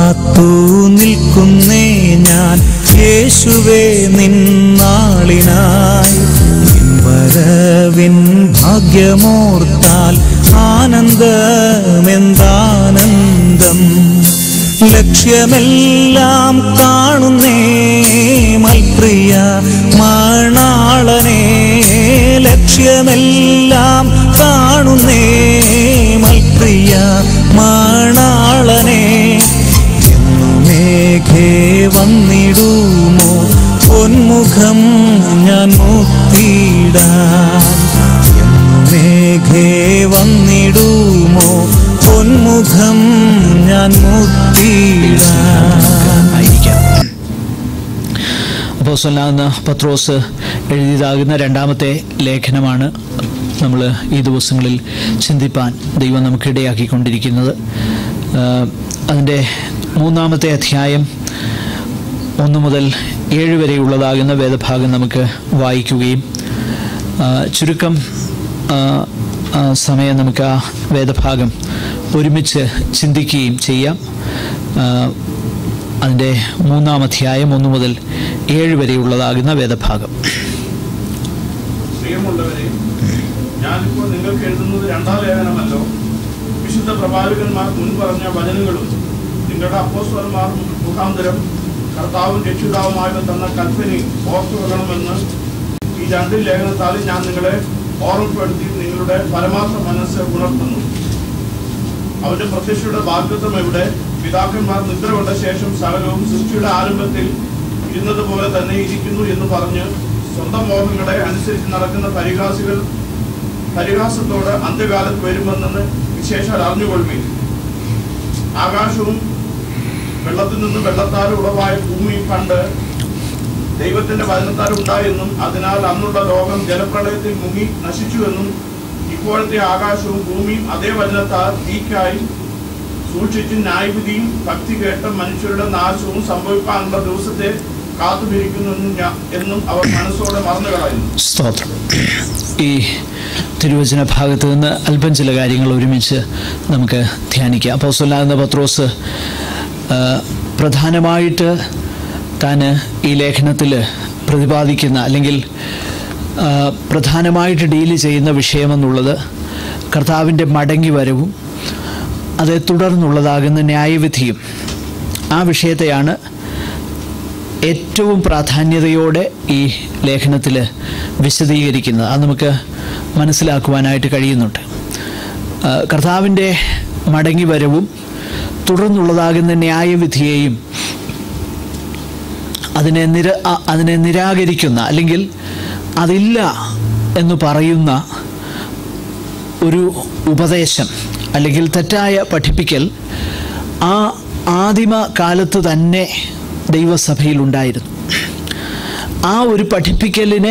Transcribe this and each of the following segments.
കാത്തു നിൽക്കുന്നേ ഞാൻ യേശുവേ നിന്നാളിനായി വരവിൻ ഭാഗ്യമോർത്താൽ ആനന്ദമെന്താനന്ദം ലക്ഷ്യമെല്ലാം കാണുന്നേ മൽപ്രിയ മണാളനെ ലക്ഷ്യമെല്ലാം കാണുന്നേ മൽപ്രിയ മണാളനെ മേഘേ വന്നിടുമോ പൊന്മുഖം ഞാൻ മുത്തിടാൻ മേഘേ വന്നിടുമോ പൊന്മുഖം ഞാൻ മുത്തിടാൻ ആയിരിക്കാം അപ്പോൾ സ്വല്ലാകുന്ന പത്രോസ് എഴുതിയതാകുന്ന രണ്ടാമത്തെ ലേഖനമാണ് നമ്മൾ ഈ ദിവസങ്ങളിൽ ചിന്തിപ്പാൻ ദൈവം നമുക്ക് ഇടയാക്കിക്കൊണ്ടിരിക്കുന്നത് അതിൻ്റെ മൂന്നാമത്തെ അധ്യായം ഒന്ന് മുതൽ ഏഴ് വരെയുള്ളതാകുന്ന വേദഭാഗം നമുക്ക് വായിക്കുകയും ആ, ചുരുക്കം ആ, ആ, സമയം നമുക്ക് ആ വേദഭാഗം ഒരുമിച്ച് ചിന്തിക്കുകയും ചെയ്യാം ആ, അതിൻ്റെ മൂന്നാം അധ്യായം ഒന്ന് മുതൽ ഏഴ് വരെയുള്ളതാകുന്ന വേദഭാഗം പ്രിയമുള്ളവരെ ഞാനിപ്പോൾ നിങ്ങൾക്ക് എഴുതുന്നത് രണ്ടാം ലേഖനമല്ലോ വിശുദ്ധ പ്രവാചകന്മാർ മുൻ പറഞ്ഞ വചനങ്ങളും നിങ്ങളുടെ അപ്പോസ്വരന്മാർ മുഖാന്തരം കർത്താവും രക്ഷിതാവുമായി തന്ന കൽപ്പനി ഓർത്തു വെക്കണമെന്ന് ഈ രണ്ട് ലേഖനത്താൽ ഞാൻ നിങ്ങളെ ഓർമ്മപ്പെടുത്തി നിങ്ങളുടെ പരമാർത്ഥ മനസ്സ് ഉണർത്തുന്നു അവന്റെ പ്രത്യക്ഷയുടെ വാഗ്ദത്വം എവിടെ പിതാക്കന്മാർ നിദ്ര കൊണ്ട ശേഷം സകലവും സൃഷ്ടിയുടെ ആരംഭത്തിൽ ഇരുന്നത് പോലെ തന്നെ ഇരിക്കുന്നു എന്ന് പറഞ്ഞ് സ്വന്തം മോഹങ്ങളെ അനുസരിച്ച് നടക്കുന്ന പരിഹാസികൾ പരിഹാസത്തോട് അന്ത്യകാലത്ത് വരുമെന്ന് വിശേഷാൽ അറിഞ്ഞുകൊള്ളുകയും ആകാശവും വെള്ളത്തിൽ നിന്ന് വെള്ളത്താൽ ഉളവായ ഭൂമിയും കണ്ട് ദൈവത്തിന്റെ വചനത്താൽ ഉണ്ടായെന്നും അതിനാൽ അന്നുള്ള ലോകം ജലപ്രളയത്തിൽ മുങ്ങി നശിച്ചുവെന്നും ഇപ്പോഴത്തെ ആകാശവും ഭൂമിയും അതേ വചനത്താൽ തീക്കായി സൂക്ഷിച്ച് ന്യായവിധിയും ഭക്തി കേട്ട മനുഷ്യരുടെ നാശവും സംഭവിക്കാനുള്ള ദിവസത്തെ കാത്തുപിരിക്കുന്നു എന്നും ഞാൻ- എന്നും അവർ മനസ്സോടെ മറന്നു കളയുന്നു സ്തോത്രം ഈ തിരുവചന ഭാഗത്ത് നിന്ന് അല്പം ചില കാര്യങ്ങൾ ഒരുമിച്ച് നമുക്ക് ധ്യാനിക്കാം അപ്പോൾ സ്വല്ലാകുന്ന പത്രോസ് ആ, പ്രധാനമായിട്ട് താൻ ഈ ലേഖനത്തിൽ പ്രതിപാദിക്കുന്ന അല്ലെങ്കിൽ ആ, പ്രധാനമായിട്ട് ഡീല് ചെയ്യുന്ന വിഷയമെന്നുള്ളത് കർത്താവിൻ്റെ മടങ്ങി വരവും അതേ തുടർന്നുള്ളതാകുന്ന ന്യായവിധിയും ആ വിഷയത്തെയാണ് ഏറ്റവും പ്രാധാന്യതയോടെ ഈ ലേഖനത്തിൽ വിശദീകരിക്കുന്നത് അത് നമുക്ക് മനസ്സിലാക്കുവാനായിട്ട് കഴിയുന്നുണ്ട് ആ, കർത്താവിൻ്റെ മടങ്ങി വരവും തുടർന്നുള്ളതാകുന്ന ന്യായവിധിയെയും അതിനെ നിര അ- അതിനെ നിരാകരിക്കുന്ന അല്ലെങ്കിൽ അതില്ല എന്ന് പറയുന്ന ഒരു ഉപദേശം അല്ലെങ്കിൽ തെറ്റായ പഠിപ്പിക്കൽ ആ ആദിമ കാലത്ത് തന്നെ ദൈവസഭയിലുണ്ടായിരുന്നു ആ ഒരു പഠിപ്പിക്കലിനെ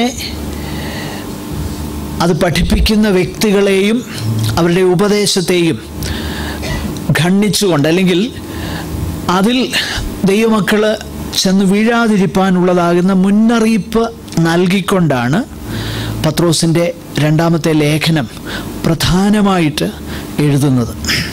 അത് പഠിപ്പിക്കുന്ന വ്യക്തികളെയും അവരുടെ ഉപദേശത്തെയും ഖണ്ഡിച്ചുകൊണ്ട് അല്ലെങ്കിൽ അതിൽ ദൈവമക്കൾ ചെന്ന് വീഴാതിരിപ്പാനുള്ളതാകുന്ന മുന്നറിയിപ്പ് നൽകിക്കൊണ്ടാണ് പത്രോസിൻ്റെ രണ്ടാമത്തെ ലേഖനം പ്രധാനമായിട്ട് എഴുതുന്നത്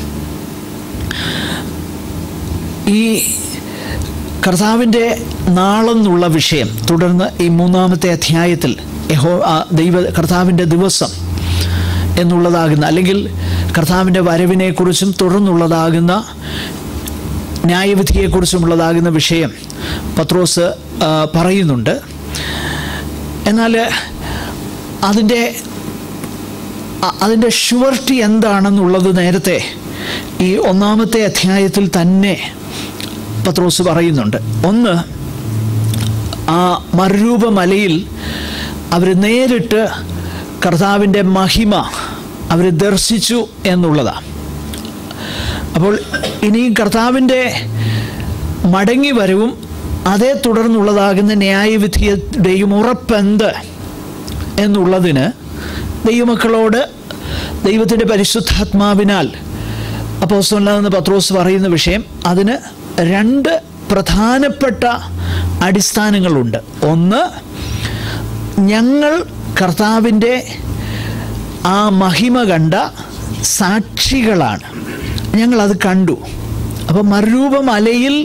ഈ കർത്താവിൻ്റെ നാളെന്നുള്ള വിഷയം തുടർന്ന് ഈ മൂന്നാമത്തെ അധ്യായത്തിൽ യഹോ ആ ദൈവ കർത്താവിൻ്റെ ദിവസം എന്നുള്ളതാകുന്ന അല്ലെങ്കിൽ കർത്താവിൻ്റെ വരവിനെക്കുറിച്ചും തുടർന്നുള്ളതാകുന്ന ന്യായവിധിയെക്കുറിച്ചുമുള്ളതാകുന്ന വിഷയം പത്രോസ് ആ, പറയുന്നുണ്ട് എന്നാൽ അതിൻ്റെ അ- അതിൻ്റെ ഷുവർട്ടി എന്താണെന്നുള്ളത് നേരത്തെ ഈ ഒന്നാമത്തെ അധ്യായത്തിൽ തന്നെ പത്രോസ് പറയുന്നുണ്ട് ഒന്ന് ആ മറുരൂപ മലയിൽ അവർ നേരിട്ട് കർത്താവിൻ്റെ മഹിമ അവർ ദർശിച്ചു എന്നുള്ളതാണ് അപ്പോൾ ഇനിയും കർത്താവിൻ്റെ മടങ്ങി വരവും അതേ തുടർന്നുള്ളതാകുന്ന ന്യായവിധിയുടെയും ഉറപ്പെന്ത് എന്നുള്ളതിന് ദൈവമക്കളോട് ദൈവത്തിൻ്റെ പരിശുദ്ധാത്മാവിനാൽ അപ്പോസ്തലനാകുന്ന പത്രോസ് പറയുന്ന വിഷയം അതിന് രണ്ട് പ്രധാനപ്പെട്ട അടിസ്ഥാനങ്ങളുണ്ട് ഒന്ന് ഞങ്ങൾ കർത്താവിൻ്റെ ആ മഹിമ കണ്ട സാക്ഷികളാണ് ഞങ്ങളത് കണ്ടു അപ്പം മറുരൂപ മലയിൽ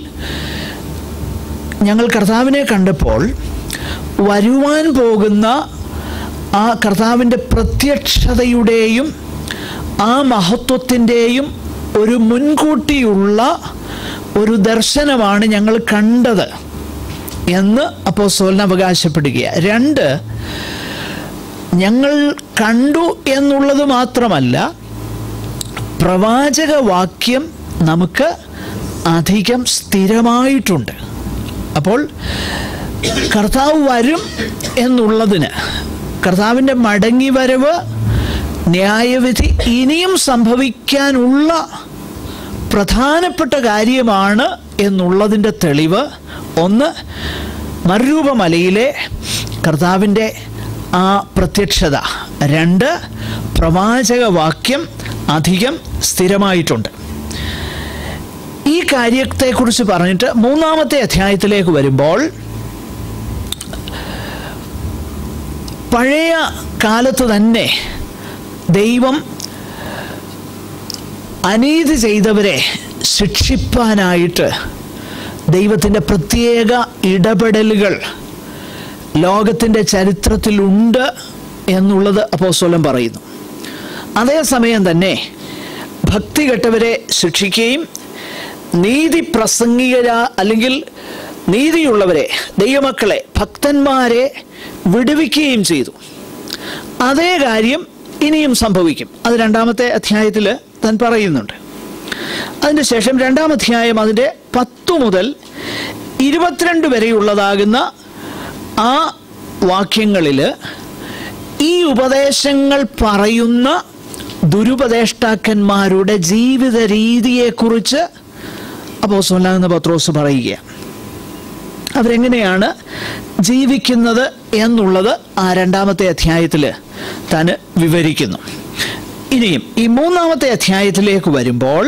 ഞങ്ങൾ കർത്താവിനെ കണ്ടപ്പോൾ വരുവാൻ പോകുന്ന ആ കർത്താവിൻ്റെ പ്രത്യക്ഷതയുടെയും ആ മഹത്വത്തിൻ്റെയും ഒരു മുൻകൂട്ടിയുള്ള ഒരു ദർശനമാണ് ഞങ്ങൾ കണ്ടത് എന്ന് അപ്പോസ്തലൻ അവകാശപ്പെടുക രണ്ട് ഞങ്ങൾ കണ്ടു എന്നുള്ളത് മാത്രമല്ല പ്രവാചക വാക്യം നമുക്ക് അധികം സ്ഥിരമായിട്ടുണ്ട് അപ്പോൾ കർത്താവ് വരും എന്നുള്ളതിന് കർത്താവിൻ്റെ മടങ്ങി വരവ് ന്യായവിധി ഇനിയും സംഭവിക്കാനുള്ള പ്രധാനപ്പെട്ട കാര്യമാണ് എന്നുള്ളതിൻ്റെ തെളിവ് ഒന്ന് മറുരൂപമലയിലെ കർത്താവിൻ്റെ ആ പ്രത്യക്ഷത രണ്ട് പ്രവാചക വാക്യം അധികം സ്ഥിരമായിട്ടുണ്ട് ഈ കാര്യത്തെക്കുറിച്ച് പറഞ്ഞിട്ട് മൂന്നാമത്തെ അധ്യായത്തിലേക്ക് വരുമ്പോൾ പഴയ കാലത്ത് തന്നെ ദൈവം അനീതി ചെയ്തവരെ ശിക്ഷിപ്പാനായിട്ട് ദൈവത്തിൻ്റെ പ്രത്യേക ഇടപെടലുകൾ ലോകത്തിൻ്റെ ചരിത്രത്തിലുണ്ട് എന്നുള്ളത് അപ്പോസ്തലൻ പറയുന്നു അതേസമയം തന്നെ ഭക്തി കെട്ടവരെ ശിക്ഷിക്കുകയും നീതി പ്രസംഗികര അല്ലെങ്കിൽ നീതിയുള്ളവരെ ദൈവമക്കളെ ഭക്തന്മാരെ വിടുവിക്കുകയും ചെയ്തു അതേ കാര്യം ഇനിയും സംഭവിക്കും അത് രണ്ടാമത്തെ അധ്യായത്തിൽ താൻ പറയുന്നുണ്ട് അതിൻ്റെ ശേഷം രണ്ടാം അധ്യായം അതിൻ്റെ പത്തു മുതൽ ഇരുപത്തിരണ്ട് വരെയുള്ളതാകുന്ന ആ വാക്യങ്ങളിൽ ഈ ഉപദേശങ്ങൾ പറയുന്ന ദുരുപദേഷ്ടാക്കന്മാരുടെ ജീവിത രീതിയെക്കുറിച്ച് അപ്പോസ്തലനാകുന്ന പത്രോസ് പറയുക അവരെങ്ങനെയാണ് ജീവിക്കുന്നത് എന്നുള്ളത് ആ രണ്ടാമത്തെ അധ്യായത്തിൽ താൻ വിവരിക്കുന്നു ഇനിയും ഈ മൂന്നാമത്തെ അധ്യായത്തിലേക്ക് വരുമ്പോൾ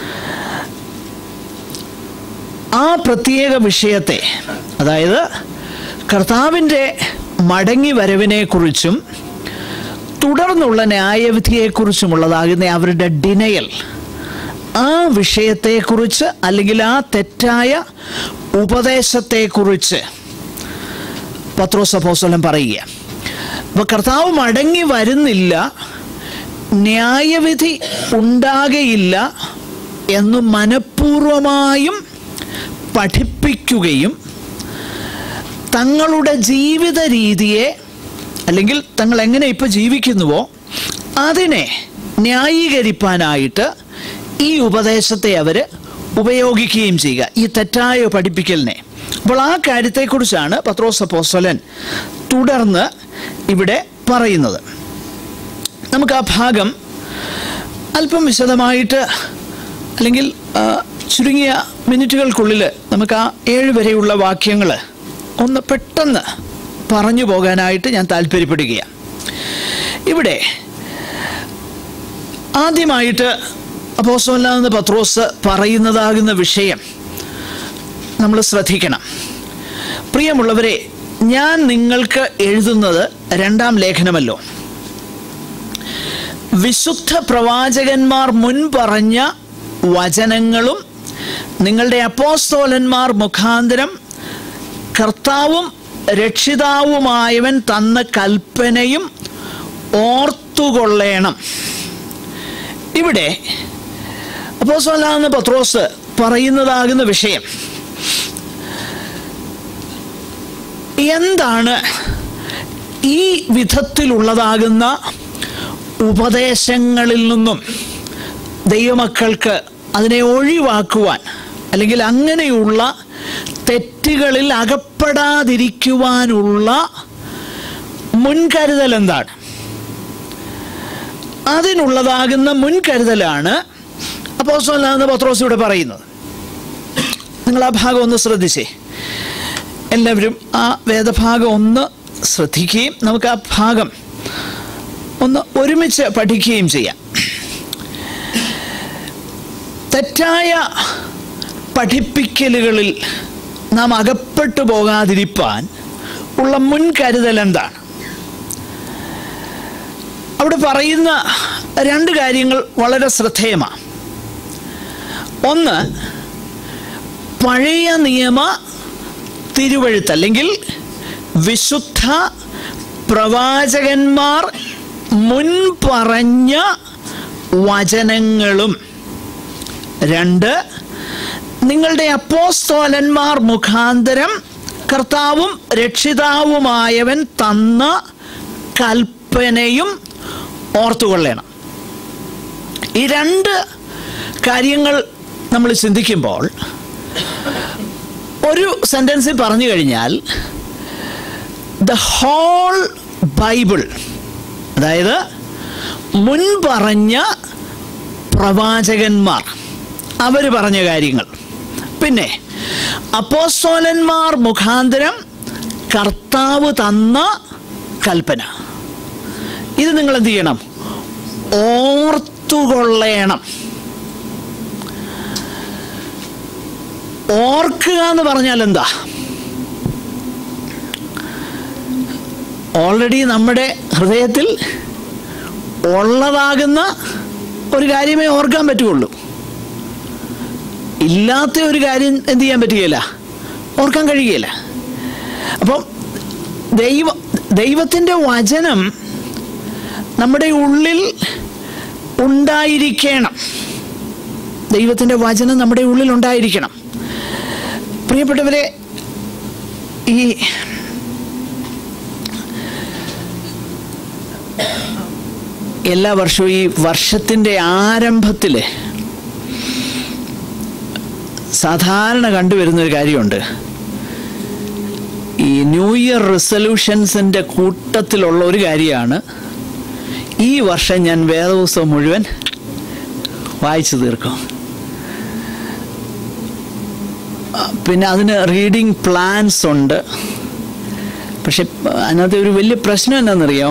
ആ പ്രത്യേക വിഷയത്തെ അതായത് കർത്താവിൻ്റെ മടങ്ങി വരവിനെക്കുറിച്ചും തുടർന്നുള്ള ന്യായവിധിയെക്കുറിച്ചുമുള്ളതാകുന്ന അവരുടെ ഡിനയൽ ആ വിഷയത്തെക്കുറിച്ച് അല്ലെങ്കിൽ ആ തെറ്റായ ഉപദേശത്തെക്കുറിച്ച് പത്രോസ് അപ്പോസ്തലൻ പറയുക അപ്പോൾ കർത്താവ് മടങ്ങി വരുന്നില്ല ന്യായവിധി ഉണ്ടാകയില്ല എന്ന് മനഃപൂർവമായും പഠിപ്പിക്കുകയും തങ്ങളുടെ ജീവിത രീതിയെ അല്ലെങ്കിൽ തങ്ങൾ എങ്ങനെ ഇപ്പോൾ ജീവിക്കുന്നുവോ അതിനെ ന്യായീകരിപ്പാനായിട്ട് ഈ ഉപദേശത്തെ അവർ ഉപയോഗിക്കുകയും ചെയ്യുക ഈ തെറ്റായ പഠിപ്പിക്കലിനെ അപ്പോൾ ആ കാര്യത്തെക്കുറിച്ചാണ് പത്രോസ് അപ്പോസ്തലൻ തുടർന്ന് ഇവിടെ പറയുന്നത് നമുക്ക് ആ ഭാഗം അല്പം വിശദമായിട്ട് അല്ലെങ്കിൽ ആ, ചുരുങ്ങിയ മിനിറ്റുകൾക്കുള്ളിൽ നമുക്ക് ആ ഏഴ് വരെയുള്ള വാക്യങ്ങൾ ഒന്ന് പെട്ടെന്ന് പറഞ്ഞു പോകാനായിട്ട് ഞാൻ താല്പര്യപ്പെടുകയാണ് ഇവിടെ ആദ്യമായിട്ട് അപ്പോസ്തലനാകുന്ന പത്രോസ് പറയുന്നതാകുന്ന വിഷയം നമ്മൾ ശ്രദ്ധിക്കണം പ്രിയമുള്ളവരെ ഞാൻ നിങ്ങൾക്ക് എഴുതുന്നത് രണ്ടാം ലേഖനമല്ലോ വിശുദ്ധ പ്രവാചകന്മാർ മുൻ പറഞ്ഞ വചനങ്ങളും നിങ്ങളുടെ അപ്പോസ്തോലന്മാർ മുഖാന്തരം കർത്താവും രക്ഷിതാവുമായവൻ തന്ന കൽപ്പനയും ഓർത്തുകൊള്ളേണം ഇവിടെ അപ്പോസ്തലനാകുന്ന പത്രോസ് പറയുന്നതാകുന്ന വിഷയം എന്താണ് ഈ വിധത്തിലുള്ളതാകുന്ന ഉപദേശങ്ങളിൽ നിന്നും ദൈവമക്കൾക്ക് അതിനെ ഒഴിവാക്കുവാൻ അല്ലെങ്കിൽ അങ്ങനെയുള്ള തെറ്റുകളിൽ അകപ്പെടാതിരിക്കുവാനുള്ള മുൻകരുതൽ എന്താണ് അതിനുള്ളതാകുന്ന മുൻകരുതലാണ് അപ്പോസ്തലനാകുന്ന പത്രോസ് ഇവിടെ പറയുന്നത് നിങ്ങൾ ആ ഭാഗം ഒന്ന് ശ്രദ്ധിച്ചേ എല്ലാവരും ആ വേദഭാഗം ഒന്ന് ശ്രദ്ധിക്കുകയും നമുക്ക് ആ ഭാഗം ഒന്ന് ഒരുമിച്ച് പഠിക്കുകയും ചെയ്യാം തെറ്റായ പഠിപ്പിക്കലുകളിൽ നാം അകപ്പെട്ടു പോകാതിരിപ്പാൻ ഉള്ള മുൻകരുതൽ എന്താണ് അവിടെ പറയുന്ന രണ്ട് കാര്യങ്ങൾ വളരെ ശ്രദ്ധേയമാണ് ഒന്ന് പഴയ നിയമ തിരുവഴുത്ത് അല്ലെങ്കിൽ വിശുദ്ധ പ്രവാചകന്മാർ മുൻ പറഞ്ഞ വചനങ്ങളും രണ്ട് നിങ്ങളുടെ അപ്പോസ്തോലന്മാർ മുഖാന്തരം കർത്താവും രക്ഷിതാവുമായവൻ തന്ന കൽപ്പനയും ഓർത്തുകൊള്ളണം ഈ രണ്ട് കാര്യങ്ങൾ നമ്മൾ ചിന്തിക്കുമ്പോൾ ഒരു സെൻറ്റൻസിൽ പറഞ്ഞു കഴിഞ്ഞാൽ ദ ഹോൾ ബൈബിൾ അതായത് മുൻ പറഞ്ഞ പ്രവാചകന്മാർ അവർ പറഞ്ഞ കാര്യങ്ങൾ പിന്നെ അപ്പോസ്തോലന്മാർ മുഖാന്തരം കർത്താവ് തന്ന കൽപ്പന ഇത് നിങ്ങൾ എന്ത് ചെയ്യണം ഓർത്തുകൊള്ളണം ഓർക്കുക എന്ന് പറഞ്ഞാൽ എന്താ ഓൾറെഡി നമ്മുടെ ഹൃദയത്തിൽ ഉള്ളതാകുന്ന ഒരു കാര്യമേ ഓർക്കാൻ പറ്റുള്ളൂ ഇല്ലാത്ത ഒരു കാര്യം എന്ത് ചെയ്യാൻ പറ്റുകയില്ല ഓർക്കാൻ കഴിയുകയില്ല അപ്പം ദൈവ ദൈവത്തിൻ്റെ വചനം നമ്മുടെ ഉള്ളിൽ ഉണ്ടായിരിക്കണം ദൈവത്തിൻ്റെ വചനം നമ്മുടെ ഉള്ളിൽ ഉണ്ടായിരിക്കണം പ്രിയപ്പെട്ടവരെ ഈ എല്ലാ വർഷവും ഈ വർഷത്തിൻ്റെ ആരംഭത്തിൽ സാധാരണ കണ്ടുവരുന്ന ഒരു കാര്യമുണ്ട് ഈ ന്യൂ ഇയർ റെസൊല്യൂഷൻസിൻ്റെ കൂട്ടത്തിലുള്ള ഒരു കാര്യമാണ് ഈ വർഷം ഞാൻ വേദപുസ്തകം മുഴുവൻ വായിച്ചു തീർക്കും ആ, പിന്നെ അതിന് റീഡിങ് പ്ലാൻസ് ഉണ്ട് പക്ഷെ അതിനകത്ത് ഒരു വലിയ പ്രശ്നം എന്താണെന്നറിയോ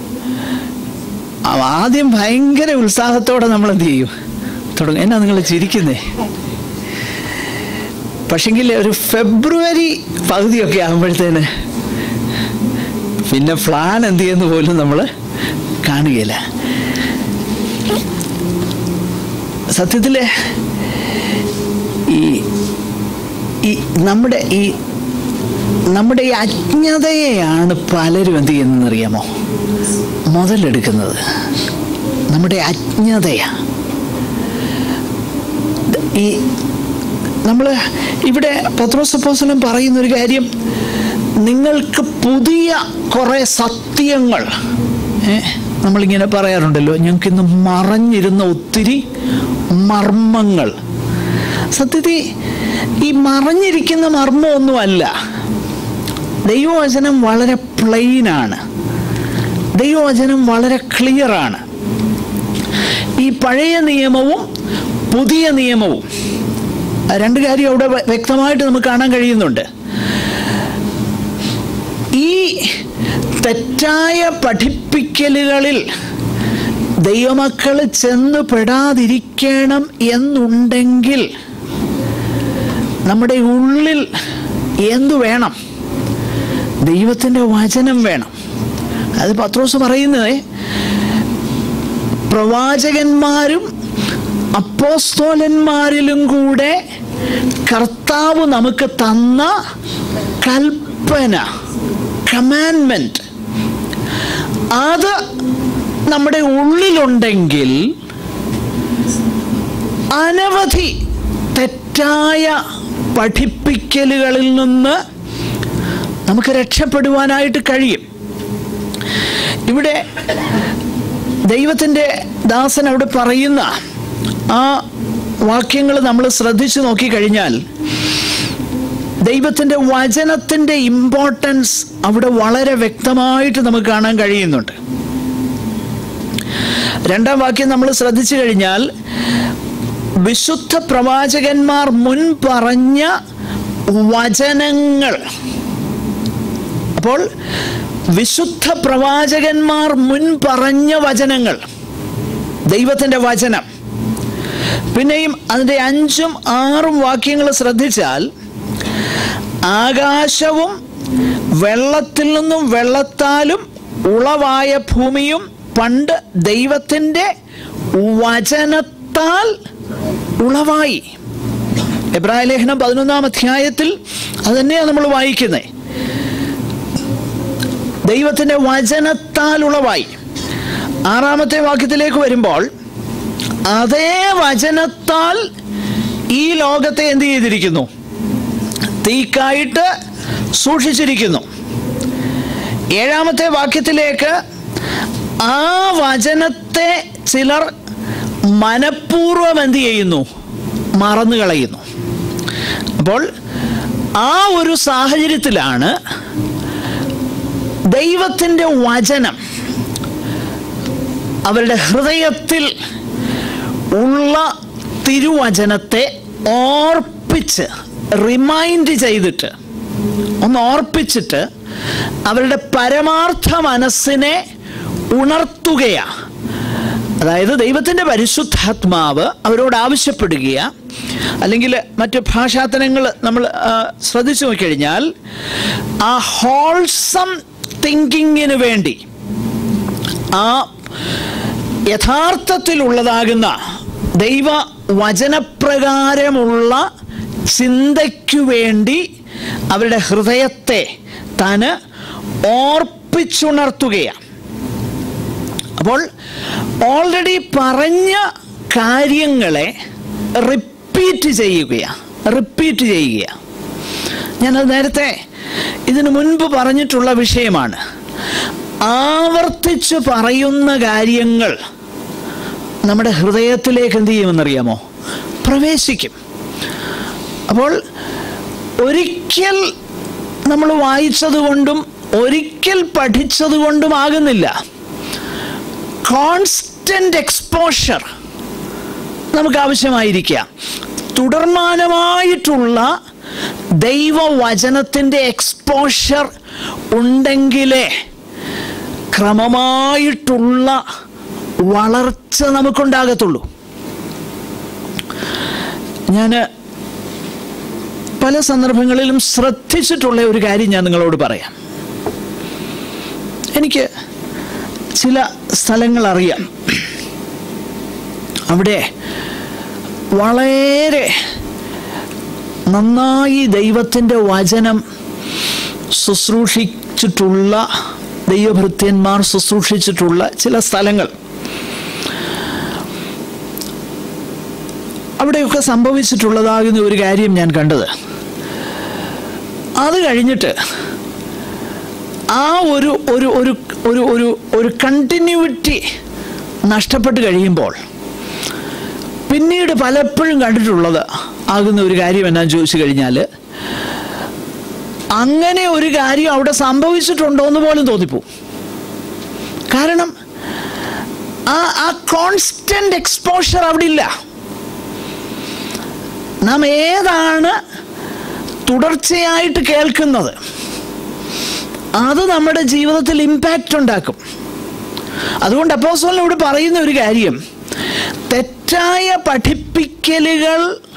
ആ, ആദ്യം ഭയങ്കര ഉത്സാഹത്തോടെ നമ്മൾ എന്ത് ചെയ്യും തുടങ്ങും എന്നാ നിങ്ങൾ ചിരിക്കുന്നേ പക്ഷെങ്കിൽ ഒരു ഫെബ്രുവരി പകുതിയൊക്കെ ആകുമ്പോഴത്തേന് പിന്നെ പ്ലാൻ എന്ത് ചെയ്യുന്ന പോലും നമ്മൾ കാണുകയില്ല സത്യത്തിൽ ഈ ഈ നമ്മുടെ ഈ നമ്മുടെ ഈ അജ്ഞതയെയാണ് പലരും എന്ത് ചെയ്യുന്നതെന്ന് അറിയാമോ മുതലെടുക്കുന്നത് നമ്മുടെ അജ്ഞതയാണ് ഈ നമ്മൾ ഇവിടെ പത്രോസപ്പോസനം പറയുന്ന ഒരു കാര്യം നിങ്ങൾക്ക് പുതിയ കുറേ സത്യങ്ങൾ ഏ, നമ്മളിങ്ങനെ പറയാറുണ്ടല്ലോ ഞങ്ങൾക്കിന്ന് മറഞ്ഞിരുന്ന ഒത്തിരി മർമ്മങ്ങൾ സത്യത്തിൽ ഈ മറഞ്ഞിരിക്കുന്ന മർമ്മമൊന്നുമല്ല ദൈവവചനം വളരെ പ്ലെയിനാണ് ദൈവവചനം വളരെ ക്ലിയറാണ് ഈ പഴയ നിയമവും പുതിയ നിയമവും ആ രണ്ട് കാര്യം അവിടെ വ്യ- വ്യക്തമായിട്ട് നമുക്ക് കാണാൻ കഴിയുന്നുണ്ട് ഈ തെറ്റായ പഠിപ്പിക്കലുകളിൽ ദൈവമക്കൾ ചെന്ന് പെടാതിരിക്കണം എന്നുണ്ടെങ്കിൽ നമ്മുടെ ഉള്ളിൽ എന്തു വേണം ദൈവത്തിൻ്റെ വചനം വേണം അത് പത്രോസ് പറയുന്നത് പ്രവാചകന്മാരും അപ്പോസ്തോലന്മാരിലും കൂടെ കർത്താവ് നമുക്ക് തന്ന കൽപ്പന കമാൻമെന്റ് അത് നമ്മുടെ ഉള്ളിലുണ്ടെങ്കിൽ അനവധി തെറ്റായ പഠിപ്പിക്കലുകളിൽ നിന്ന് നമുക്ക് രക്ഷപ്പെടുവാനായിട്ട് കഴിയും ഇവിടെ ദൈവത്തിൻ്റെ ദാസൻ അവിടെ പറയുന്ന ആ വാക്യങ്ങൾ നമ്മൾ ശ്രദ്ധിച്ചു നോക്കിക്കഴിഞ്ഞാൽ ദൈവത്തിൻ്റെ വചനത്തിൻ്റെ ഇമ്പോർട്ടൻസ് അവിടെ വളരെ വ്യക്തമായിട്ട് നമുക്ക് കാണാൻ കഴിയുന്നുണ്ട് രണ്ടാം വാക്യം നമ്മൾ ശ്രദ്ധിച്ചു കഴിഞ്ഞാൽ വിശുദ്ധ പ്രവാചകന്മാർ മുൻ പറഞ്ഞ വചനങ്ങൾ അപ്പോൾ വിശുദ്ധ പ്രവാചകന്മാർ മുൻ പറഞ്ഞ വചനങ്ങൾ ദൈവത്തിൻ്റെ വചനം പിന്നെയും അതിൻ്റെ അഞ്ചും ആറും വാക്യങ്ങൾ ശ്രദ്ധിച്ചാൽ ആകാശവും വെള്ളത്തിൽ നിന്നും വെള്ളത്താലും ഉളവായ ഭൂമിയും പണ്ട് ദൈവത്തിൻ്റെ വചനത്താൽ ഉളവായി എബ്രായ ലേഖനം പതിനൊന്നാം അധ്യായത്തിൽ അത് തന്നെയാണ് നമ്മൾ വായിക്കുന്നത് ദൈവത്തിൻ്റെ വചനത്താൽ ഉളവായി ആറാമത്തെ വാക്യത്തിലേക്ക് വരുമ്പോൾ അതേ വചനത്താൽ ഈ ലോകത്തെ എന്ത് ചെയ്തിരിക്കുന്നു തീക്കായിട്ട് സൂക്ഷിച്ചിരിക്കുന്നു ഏഴാമത്തെ വാക്യത്തിലേക്ക് ആ വചനത്തെ ചിലർ മനഃപൂർവ്വം എന്ത് ചെയ്യുന്നു മറന്നു കളയുന്നു അപ്പോൾ ആ ഒരു സാഹചര്യത്തിലാണ് ദൈവത്തിൻ്റെ വചനം അവരുടെ ഹൃദയത്തിൽ ഉള്ള തിരുവചനത്തെ ഓർപ്പിച്ച് റിമൈൻഡ് ചെയ്തിട്ട് ഒന്ന് ഓർപ്പിച്ചിട്ട് അവരുടെ പരമാർത്ഥ മനസ്സിനെ ഉണർത്തുകയാണ് അതായത് ദൈവത്തിൻ്റെ പരിശുദ്ധാത്മാവ് അവരോട് ആവശ്യപ്പെടുകയാ അല്ലെങ്കിൽ മറ്റ് ഭാഷാത്തനങ്ങൾ നമ്മൾ ആ, ശ്രദ്ധിച്ചു നോക്കിക്കഴിഞ്ഞാൽ ആ ഹോൾസം തിങ്കിങ്ങിന് വേണ്ടി ആ യഥാർത്ഥത്തിലുള്ളതാകുന്ന ദൈവ വചനപ്രകാരമുള്ള ചിന്തയ്ക്കു വേണ്ടി അവരുടെ ഹൃദയത്തെ താന് ഓർപ്പിച്ചുണർത്തുകയാണ് അപ്പോൾ ഓൾറെഡി പറഞ്ഞ കാര്യങ്ങളെ റിപ്പീറ്റ് ചെയ്യുകയാണ് റിപ്പീറ്റ് ചെയ്യുകയാണ് ഞാനത് നേരത്തെ ഇതിനു മുൻപ് പറഞ്ഞിട്ടുള്ള വിഷയമാണ് ആവർത്തിച്ച് പറയുന്ന കാര്യങ്ങൾ നമ്മുടെ ഹൃദയത്തിലേക്ക് എന്ത് ചെയ്യുമെന്നറിയാമോ പ്രവേശിക്കും അപ്പോൾ ഒരിക്കൽ നമ്മൾ വായിച്ചത് കൊണ്ടും ഒരിക്കൽ പഠിച്ചത് കൊണ്ടും ആകുന്നില്ല കോൺസ്റ്റന്റ് എക്സ്പോഷർ നമുക്ക് ആവശ്യമായിരിക്കുക തുടർമാനമായിട്ടുള്ള ദൈവവചനത്തിൻ്റെ എക്സ്പോഷർ ഉണ്ടെങ്കിലേ ക്രമമായിട്ടുള്ള വളർച്ച നമുക്കുണ്ടാകത്തുള്ളൂ ഞാൻ പല സന്ദർഭങ്ങളിലും ശ്രദ്ധിച്ചിട്ടുള്ള ഒരു കാര്യം ഞാൻ നിങ്ങളോട് പറയാം എനിക്ക് ചില സ്ഥലങ്ങൾ അറിയാം അവിടെ വളരെ നന്നായി ദൈവത്തിൻ്റെ വചനം ശുശ്രൂഷിച്ചിട്ടുള്ള ദൈവഭൃത്യന്മാർ ശുശ്രൂഷിച്ചിട്ടുള്ള ചില സ്ഥലങ്ങൾ അവിടെയൊക്കെ സംഭവിച്ചിട്ടുള്ളതാകുന്ന ഒരു കാര്യം ഞാൻ കണ്ടത് അത് കഴിഞ്ഞിട്ട് ആ ഒരു ഒരു ഒരു ഒരു ഒരു ഒരു കണ്ടിന്യൂവിറ്റി നഷ്ടപ്പെട്ട് കഴിയുമ്പോൾ പിന്നീട് പലപ്പോഴും കണ്ടിട്ടുള്ളത് ആകുന്ന ഒരു കാര്യം എന്നാന്ന് ചോദിച്ചു കഴിഞ്ഞാൽ അങ്ങനെ ഒരു കാര്യം അവിടെ സംഭവിച്ചിട്ടുണ്ടോ എന്ന് പോലും തോന്നിപ്പോവും കാരണം ആ ആ കോൺസ്റ്റന്റ് എക്സ്പോഷർ അവിടെ ഇല്ല നാം ഏതാണ് തുടർച്ചയായിട്ട് കേൾക്കുന്നത് അത് നമ്മുടെ ജീവിതത്തിൽ ഇമ്പാക്റ്റ് ഉണ്ടാക്കും അതുകൊണ്ട് അപ്പോസോലിന് ഇവിടെ പറയുന്ന ഒരു കാര്യം തെറ്റായ പഠിപ്പിക്കലുകൾ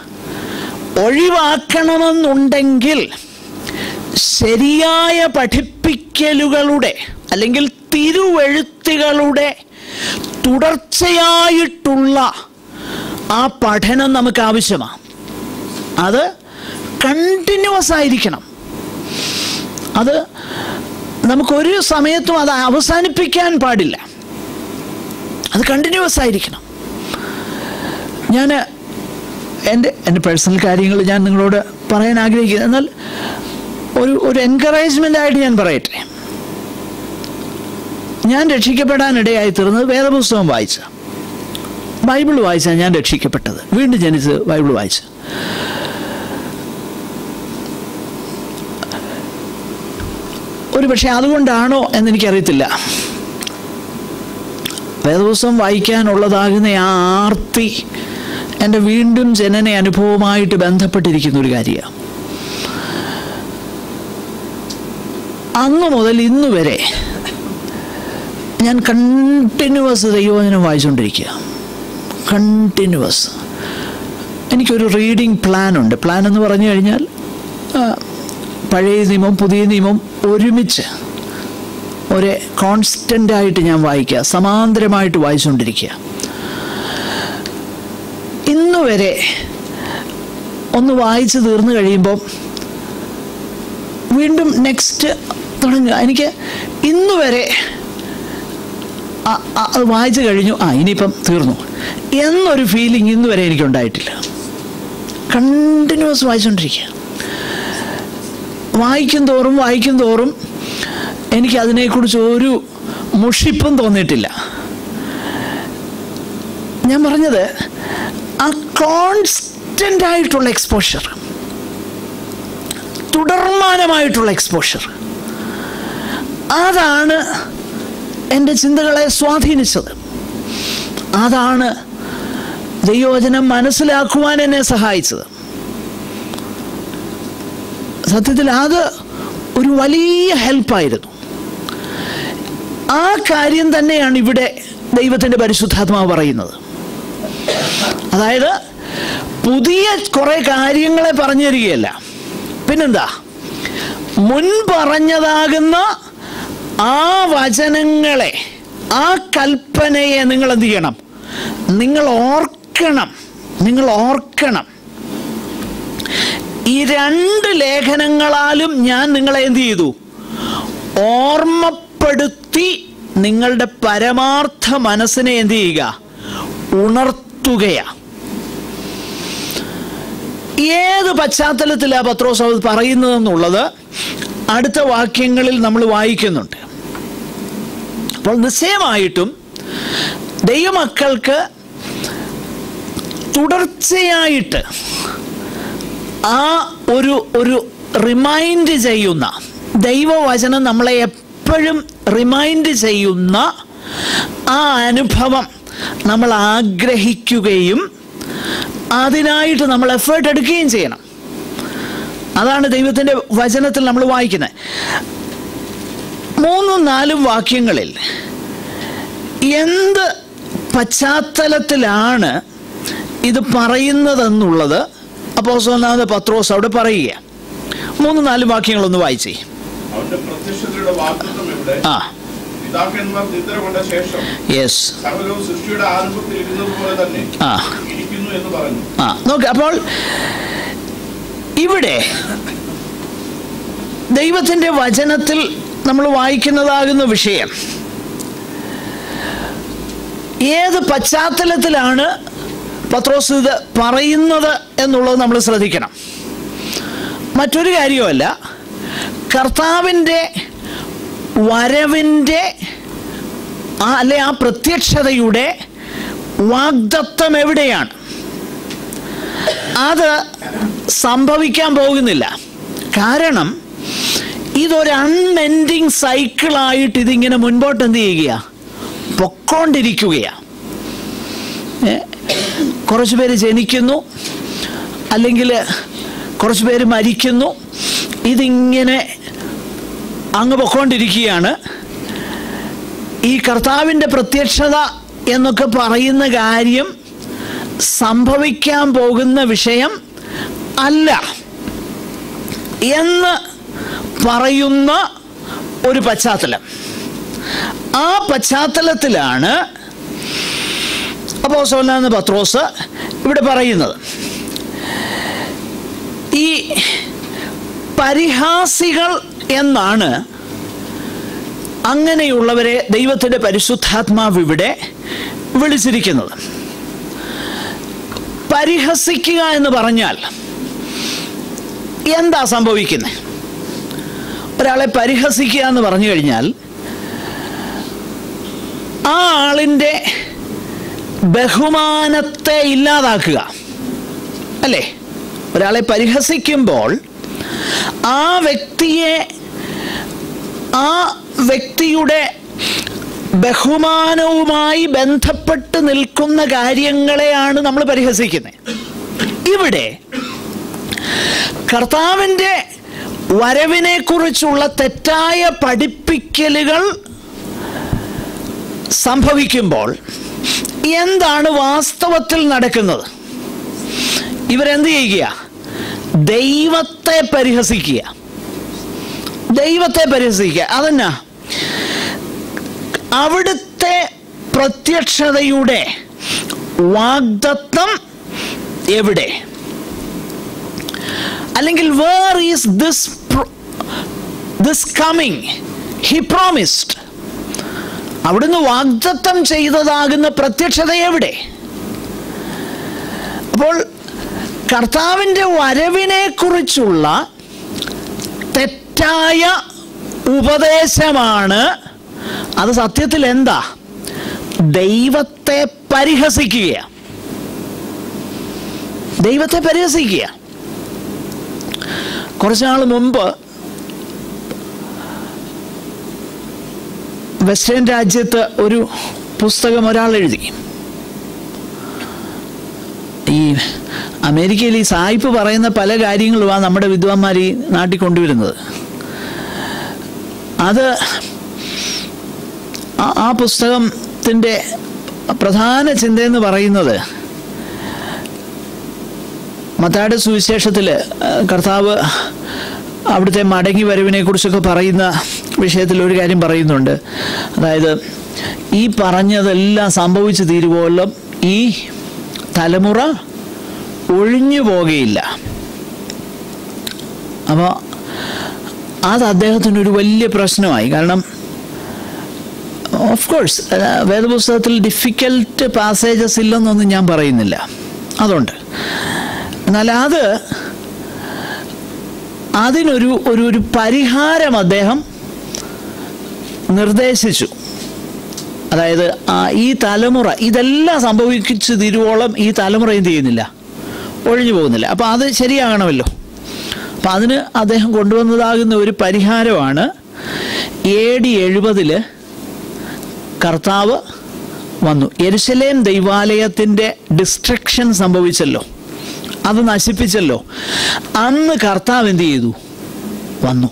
ഒഴിവാക്കണമെന്നുണ്ടെങ്കിൽ ശരിയായ പഠിപ്പിക്കലുകളുടെ അല്ലെങ്കിൽ തിരുവെഴുത്തുകളുടെ തുടർച്ചയായിട്ടുള്ള ആ പഠനം നമുക്ക് ആവശ്യമാണ് അത് കണ്ടിന്യൂസ് ആയിരിക്കണം അത് നമുക്കൊരു സമയത്തും അത് അവസാനിപ്പിക്കാൻ പാടില്ല അത് കണ്ടിന്യൂസ് ആയിരിക്കണം ഞാൻ എൻ്റെ എൻ്റെ പേഴ്സണൽ കാര്യങ്ങൾ ഞാൻ നിങ്ങളോട് പറയാൻ ആഗ്രഹിക്കുന്നത് എന്നാൽ ഒരു ഒരു എൻകറേജ്മെൻ്റ് ആയിട്ട് ഞാൻ പറയട്ടെ ഞാൻ രക്ഷിക്കപ്പെടാനിടയായി തീർന്നത് വേദപുസ്തകം വായിച്ച ബൈബിൾ വായിച്ചാണ് ഞാൻ രക്ഷിക്കപ്പെട്ടത് വീണ്ടും ജനിച്ച് ബൈബിൾ വായിച്ച് ഒരു പക്ഷേ അതുകൊണ്ടാണോ എന്നെനിക്കറിയത്തില്ല വേദപുസ്തകം വായിക്കാനുള്ളതാകുന്ന ആ ആർത്തി എൻ്റെ വീണ്ടും ജനന അനുഭവമായിട്ട് ബന്ധപ്പെട്ടിരിക്കുന്ന ഒരു കാര്യമാണ് അന്ന് മുതൽ ഇന്ന് വരെ ഞാൻ കണ്ടിന്യൂസ് ദൈവവചനം വായിച്ചുകൊണ്ടിരിക്കുക കണ്ടിന്യൂസ് എനിക്കൊരു റീഡിംഗ് പ്ലാൻ ഉണ്ട് പ്ലാൻ എന്ന് പറഞ്ഞു കഴിഞ്ഞാൽ ആ, പഴയ നിയമം പുതിയ നിയമം ഒരുമിച്ച് ഒരേ കോൺസ്റ്റൻ്റ് ആയിട്ട് ഞാൻ വായിക്കുക സമാന്തരമായിട്ട് വായിച്ചുകൊണ്ടിരിക്കുക ഇന്ന് വരെ ഒന്ന് വായിച്ച് തീർന്നു കഴിയുമ്പോൾ വീണ്ടും നെക്സ്റ്റ് തുടങ്ങുക എനിക്ക് ഇന്ന് വരെ ആ- ആ- അത് വായിച്ചു കഴിഞ്ഞു ആ ഇനിയിപ്പം തീർന്നു എന്നൊരു ഫീലിംഗ് ഇന്ന് വരെ എനിക്കുണ്ടായിട്ടില്ല കണ്ടിന്യൂസ് വായിച്ചുകൊണ്ടിരിക്കുക വായിക്കും തോറും വായിക്കും തോറും എനിക്ക് അതിനെക്കുറിച്ച് ഒരു മുഷിപ്പും തോന്നിയിട്ടില്ല ഞാൻ പറഞ്ഞത് ആ കോൺസ്റ്റൻ്റ് ആയിട്ടുള്ള എക്സ്പോഷർ തുടർമാനമായിട്ടുള്ള എക്സ്പോഷർ അതാണ് എൻ്റെ ചിന്തകളെ സ്വാധീനിച്ചത് അതാണ് ദൈവവചനം മനസ്സിലാക്കുവാൻ എന്നെ സഹായിച്ചത് സത്യത്തിൽ അത് ഒരു വലിയ ഹെൽപ്പായിരുന്നു ആ കാര്യം തന്നെയാണ് ഇവിടെ ദൈവത്തിൻ്റെ പരിശുദ്ധാത്മാവ് പറയുന്നത് അതായത് പുതിയ കുറെ കാര്യങ്ങളെ പറഞ്ഞു തരികയല്ല പിന്നെന്താ മുൻ പറഞ്ഞതാകുന്ന ആ വചനങ്ങളെ ആ കൽപ്പനയെ നിങ്ങൾ എന്ത് ചെയ്യണം നിങ്ങൾ ഓർക്കണം നിങ്ങൾ ഓർക്കണം ഈ രണ്ട് ലേഖനങ്ങളാലും ഞാൻ നിങ്ങളെ എന്ത് ചെയ്തു ഓർമ്മപ്പെടുത്തി നിങ്ങളുടെ പരമാർത്ഥ മനസ്സിനെ എന്ത് ചെയ്യുക ഉണർത്തുകയാണ് ഏത് പശ്ചാത്തലത്തിലാ പത്രോസ് അത് പറയുന്നതെന്നുള്ളത് അടുത്ത വാക്യങ്ങളിൽ നമ്മൾ വായിക്കുന്നുണ്ട് അപ്പോൾ നിശ്ചയമായിട്ടും ദൈവമക്കൾക്ക് തുടർച്ചയായിട്ട് ആ ഒരു ഒരു റിമൈൻഡ് ചെയ്യുന്ന ദൈവവചനം നമ്മളെ എപ്പോഴും റിമൈൻഡ് ചെയ്യുന്ന ആ അനുഭവം നമ്മൾ ആഗ്രഹിക്കുകയും അതിനായിട്ട് നമ്മൾ എഫേർട്ട് എടുക്കുകയും ചെയ്യണം അതാണ് ദൈവത്തിൻ്റെ വചനത്തിൽ നമ്മൾ വായിക്കുന്നത് മൂന്നും നാലും വാക്യങ്ങളിൽ എന്ത് പശ്ചാത്തലത്തിലാണ് ഇത് പറയുന്നതെന്നുള്ളത് അപ്പോൾ ഒന്നാമത് പത്രോസ് അവിടെ പറയുക മൂന്ന് നാല് വാക്യങ്ങളൊന്ന് വായിച്ചേ അവന്റെ പ്രത്യക്ഷതയുടെ വാഗ്ദത്വം എവിടെ ആ പിതാക്കന്മാർ നിദ്ര കൊണ്ട ശേഷം യെസ് സകലവും സൃഷ്ടിയുടെ ആരംഭത്തിൽ ഇരുന്നത് പോലെ തന്നെ ആ ഇരിക്കുന്നു എന്ന് പറഞ്ഞു ആ നോക്ക് അപ്പോൾ ഇവിടെ ദൈവത്തിൻ്റെ വചനത്തിൽ നമ്മൾ വായിക്കുന്നതാകുന്ന വിഷയം ഏത് പശ്ചാത്തലത്തിലാണ് പത്രോസ് ഇത് പറയുന്നത് എന്നുള്ളത് നമ്മൾ ശ്രദ്ധിക്കണം മറ്റൊരു കാര്യമല്ല കർത്താവിൻ്റെ വരവിൻ്റെ ആ അല്ലെ ആ പ്രത്യക്ഷതയുടെ വാഗ്ദത്വം എവിടെയാണ് അത് സംഭവിക്കാൻ പോകുന്നില്ല കാരണം ഇതൊരു അൺഎൻഡിങ് സൈക്കിളായിട്ട് ഇതിങ്ങനെ മുൻപോട്ട് എന്ത് ചെയ്യുക പൊക്കോണ്ടിരിക്കുകയാണ് കുറച്ച് പേര് ജനിക്കുന്നു അല്ലെങ്കിൽ കുറച്ച് പേര് മരിക്കുന്നു ഇതിങ്ങനെ അങ്ങ് പൊക്കോണ്ടിരിക്കുകയാണ് ഈ കർത്താവിൻ്റെ പ്രത്യക്ഷത എന്നൊക്കെ പറയുന്ന കാര്യം സംഭവിക്കാൻ പോകുന്ന വിഷയം അല്ല എന്ന് പറയുന്ന ഒരു പശ്ചാത്തലം ആ പശ്ചാത്തലത്തിലാണ് അപ്പോൾ സോലാന്ന് പത്രോസ് ഇവിടെ പറയുന്നത് ഈ പരിഹാസികൾ എന്നാണ് അങ്ങനെയുള്ളവരെ ദൈവത്തിൻ്റെ പരിശുദ്ധാത്മാവ് ഇവിടെ വിളിച്ചിരിക്കുന്നത് പരിഹസിക്കുക എന്ന് പറഞ്ഞാൽ എന്താ സംഭവിക്കുന്നത് ഒരാളെ പരിഹസിക്കുക എന്ന് പറഞ്ഞു കഴിഞ്ഞാൽ ആ ആളിൻ്റെ ബഹുമാനത്തെ ഇല്ലാതാക്കുക അല്ലേ ഒരാളെ പരിഹസിക്കുമ്പോൾ ആ വ്യക്തിയെ ആ വ്യക്തിയുടെ ബഹുമാനവുമായി ബന്ധപ്പെട്ട് നിൽക്കുന്ന കാര്യങ്ങളെയാണ് നമ്മൾ പരിഹസിക്കുന്നത് ഇവിടെ കർത്താവിൻ്റെ വരവിനെ കുറിച്ചുള്ള തെറ്റായ പഠിപ്പിക്കലുകൾ സംഭവിക്കുമ്പോൾ എന്താണ് വാസ്തവത്തിൽ നടക്കുന്നത് ഇവരെന്ത് ചെയ്യുക ദൈവത്തെ പരിഹസിക്കുക ദൈവത്തെ പരിഹസിക്കുക അതെന്നാ അവിടുത്തെ പ്രത്യക്ഷതയുടെ വാഗ്ദത്വം എവിടെ അല്ലെങ്കിൽ where is this this coming he promised അവിടുന്ന് വാഗ്ദത്തം ചെയ്തതാകുന്ന പ്രത്യക്ഷത എവിടെ അപ്പോൾ കർത്താവിൻ്റെ വരവിനെ കുറിച്ചുള്ള തെറ്റായ ഉപദേശമാണ് അത് സത്യത്തിൽ എന്താ ദൈവത്തെ പരിഹസിക്കുക ദൈവത്തെ പരിഹസിക്കുക കുറച്ച് നാൾ മുമ്പ് വെസ്റ്റേൺ രാജ്യത്ത് ഒരു പുസ്തകം ഒരാൾ എഴുതി ഈ അമേരിക്കയിൽ ഈ സായിപ്പ് പറയുന്ന പല കാര്യങ്ങളുമാണ് നമ്മുടെ വിദ്വാൻമാർ ഈ നാട്ടിൽ കൊണ്ടുവരുന്നത് അത് ആ- ആ പുസ്തകത്തിൻ്റെ പ്രധാന ചിന്തയെന്ന് പറയുന്നത് മത്തായുടെ സുവിശേഷത്തിൽ കർത്താവ് അവിടുത്തെ മടങ്ങി വരവിനെ കുറിച്ചൊക്കെ പറയുന്ന വിഷയത്തിൽ ഒരു കാര്യം പറയുന്നുണ്ട് അതായത് ഈ പറഞ്ഞതെല്ലാം സംഭവിച്ചു തീരുവോളം ഈ തലമുറ ഒഴിഞ്ഞു പോകുകയില്ല അപ്പോൾ അത് അദ്ദേഹത്തിനൊരു വലിയ പ്രശ്നമായി കാരണം ഓഫ് കോഴ്സ് വേദപുസ്തകത്തിൽ ഡിഫിക്കൽട്ട് പാസേജസ് ഇല്ലെന്നൊന്നും ഞാൻ പറയുന്നില്ല അതുണ്ട് എന്നാൽ അത് അതിനൊരു ഒരു ഒരു പരിഹാരം അദ്ദേഹം നിർദ്ദേശിച്ചു അതായത് ആ, ഈ തലമുറ ഇതെല്ലാം സംഭവിച്ചു തീരുവോളം ഈ തലമുറ എന്ത് ചെയ്യുന്നില്ല ഒഴിഞ്ഞു പോകുന്നില്ല അപ്പോൾ അത് ശരിയാകണമല്ലോ അപ്പം അതിന് അദ്ദേഹം കൊണ്ടുവന്നതാകുന്ന ഒരു പരിഹാരമാണ് എ ഡി എഴുപതില് കർത്താവ് വന്നു യെരുശലേം ദൈവാലയത്തിൻ്റെ ഡിസ്ട്രക്ഷൻ സംഭവിച്ചല്ലോ അത് നശിപ്പിച്ചല്ലോ അന്ന് കർത്താവ് എന്ത് ചെയ്തു വന്നു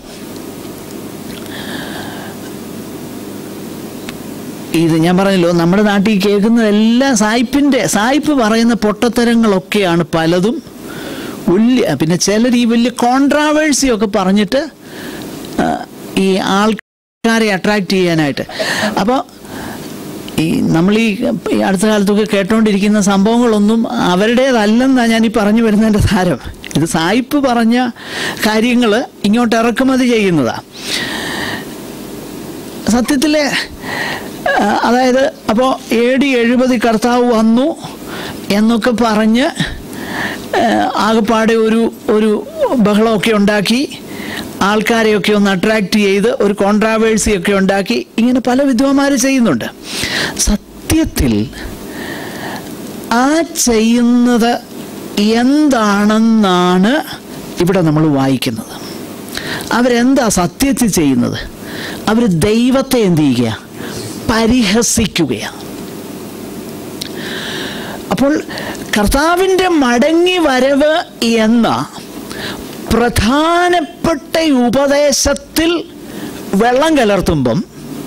ഇത് ഞാൻ പറഞ്ഞല്ലോ നമ്മുടെ നാട്ടിൽ കേൾക്കുന്നതെല്ലാം സായിപ്പിൻ്റെ സായിപ്പ് പറയുന്ന പൊട്ടത്തരങ്ങളൊക്കെയാണ് പലതും വലിയ പിന്നെ ചിലർ ഈ വലിയ കോൺട്രാവേഴ്സി ഒക്കെ പറഞ്ഞിട്ട് ആ, ഈ ആൾക്കാരെ അട്രാക്റ്റ് ചെയ്യാനായിട്ട് അപ്പോൾ ഈ നമ്മൾ ഈ ഈ അടുത്ത കാലത്തൊക്കെ കേട്ടോണ്ടിരിക്കുന്ന സംഭവങ്ങളൊന്നും അവരുടേതല്ലെന്നാണ് ഞാൻ ഈ പറഞ്ഞു വരുന്നതിൻ്റെ സാരം ഇത് സായിപ്പ് പറഞ്ഞ കാര്യങ്ങൾ ഇങ്ങോട്ട് ഇറക്കുമതി ചെയ്യുന്നതാണ് സത്യത്തിൽ അതായത് അപ്പോൾ എ ഡി എഴുപത് കർത്താവ് വന്നു എന്നൊക്കെ പറഞ്ഞ് ആ, ആകപ്പാടെ ഒരു ഒരു ബഹളമൊക്കെ ഉണ്ടാക്കി ആൾക്കാരെയൊക്കെ ഒന്ന് അട്രാക്റ്റ് ചെയ്ത് ഒരു കോൺട്രാവേഴ്സി ഒക്കെ ഉണ്ടാക്കി ഇങ്ങനെ പല വിദ്വാന്മാർ ചെയ്യുന്നുണ്ട് സത്യത്തിൽ ആ ചെയ്യുന്നത് എന്താണെന്നാണ് ഇവിടെ നമ്മൾ വായിക്കുന്നത് അവരെന്താ സത്യത്തിൽ ചെയ്യുന്നത് അവർ ദൈവത്തെ എന്ത് ചെയ്യുക പരിഹസിക്കുകയാണ് അപ്പോൾ കർത്താവിൻ്റെ മടങ്ങി വരവ് എന്ന പ്രധാനപ്പെട്ട ഉപദേശത്തിൽ വെള്ളം കലർത്തുമ്പം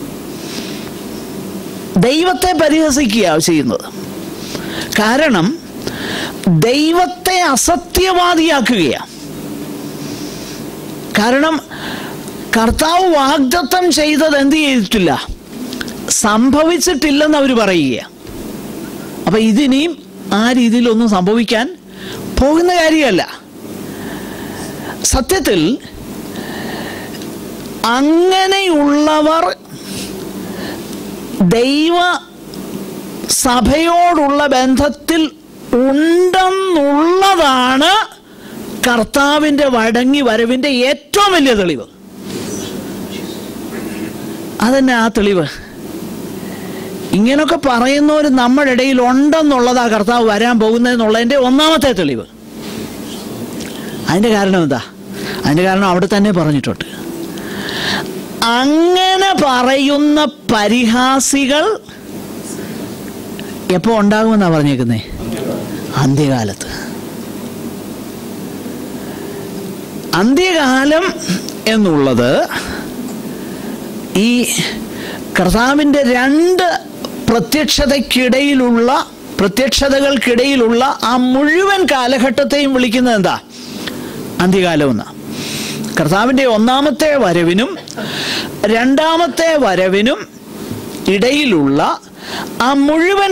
ദൈവത്തെ പരിഹസിക്കുക ചെയ്യുന്നത് കാരണം ദൈവത്തെ അസത്യവാദിയാക്കുകയാണ് കാരണം കർത്താവ് വാഗ്ദത്തം ചെയ്തത് എന്ത് ചെയ്തിട്ടില്ല സംഭവിച്ചിട്ടില്ലെന്ന് അവർ പറയുകയാണ് അപ്പം ഇതിനിയും ആ രീതിയിലൊന്നും സംഭവിക്കാൻ പോകുന്ന കാര്യമല്ല സത്യത്തിൽ അങ്ങനെയുള്ളവർ ദൈവ സഭയോടുള്ള ബന്ധത്തിൽ ഉണ്ടെന്നുള്ളതാണ് കർത്താവിൻ്റെ വടങ്ങി വരവിൻ്റെ ഏറ്റവും വലിയ തെളിവ് അതന്നെ ആ തെളിവ് ഇങ്ങനൊക്കെ പറയുന്നവർ നമ്മുടെ ഇടയിൽ ഉണ്ടെന്നുള്ളതാ കർത്താവ് വരാൻ പോകുന്നതെന്നുള്ളതിൻ്റെ ഒന്നാമത്തെ തെളിവ് അതിൻ്റെ കാരണം എന്താ അതിൻ്റെ കാരണം അവിടെ തന്നെ പറഞ്ഞിട്ടുണ്ട് അങ്ങനെ പറയുന്ന പരിഹാസികൾ എപ്പോൾ ഉണ്ടാകുമെന്നാ പറഞ്ഞേക്കുന്നേ അന്ത്യകാലത്ത് അന്ത്യകാലം എന്നുള്ളത് ഈ കർത്താവിൻ്റെ രണ്ട് പ്രത്യക്ഷതയ്ക്കിടയിലുള്ള പ്രത്യക്ഷതകൾക്കിടയിലുള്ള ആ മുഴുവൻ കാലഘട്ടത്തെയും വിളിക്കുന്നത് എന്താ അന്ത്യകാലം എന്നാ കർത്താവിൻ്റെ ഒന്നാമത്തെ വരവിനും രണ്ടാമത്തെ വരവിനും ഇടയിലുള്ള ആ മുഴുവൻ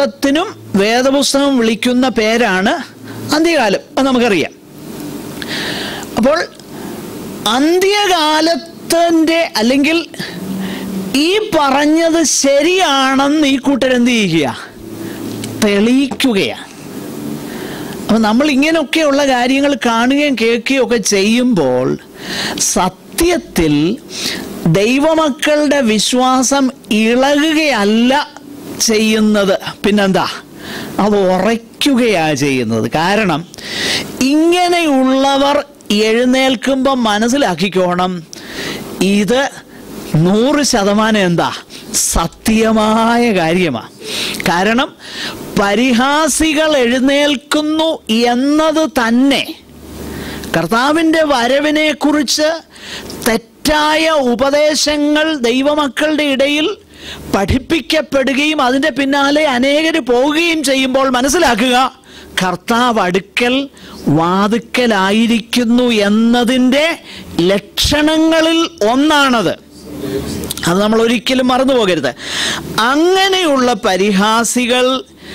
കാലഘട്ടത്തിനും വേദപുസ്തകം വിളിക്കുന്ന പേരാണ് അന്ത്യകാലം അത് നമുക്കറിയാം അപ്പോൾ അന്ത്യകാലത്തിൻ്റെ അല്ലെങ്കിൽ ഈ പറഞ്ഞത് ശരിയാണെന്ന് ഈ കൂട്ടരെന്ത് ചെയ്യുക തെളിയിക്കുകയാണ് അപ്പം നമ്മൾ ഇങ്ങനെയൊക്കെയുള്ള കാര്യങ്ങൾ കാണുകയും കേൾക്കുകയും ഒക്കെ ചെയ്യുമ്പോൾ സത്യത്തിൽ ദൈവമക്കളുടെ വിശ്വാസം ഇളകുകയല്ല ചെയ്യുന്നത് പിന്നെന്താ അത് ഉറയ്ക്കുകയാണ് ചെയ്യുന്നത് കാരണം ഇങ്ങനെയുള്ളവർ എഴുന്നേൽക്കുമ്പോൾ മനസ്സിലാക്കിക്കോണം ഇത് നൂറ് ശതമാനം എന്താ സത്യമായ കാര്യമാണ് കാരണം പരിഹാസികൾ എഴുന്നേൽക്കുന്നു എന്നത് തന്നെ കർത്താവിൻ്റെ വരവിനെ കുറിച്ച് തെറ്റായ ഉപദേശങ്ങൾ ദൈവമക്കളുടെ ഇടയിൽ പഠിപ്പിക്കപ്പെടുകയും അതിൻ്റെ പിന്നാലെ അനേകർ പോവുകയും ചെയ്യുമ്പോൾ മനസ്സിലാക്കുക കർത്താവ് അടുക്കൽ വാതുക്കലായിരിക്കുന്നു എന്നതിൻ്റെ ലക്ഷണങ്ങളിൽ ഒന്നാണത് അത് നമ്മൾ ഒരിക്കലും മറന്നു പോകരുത് അങ്ങനെയുള്ള പരിഹാസികൾ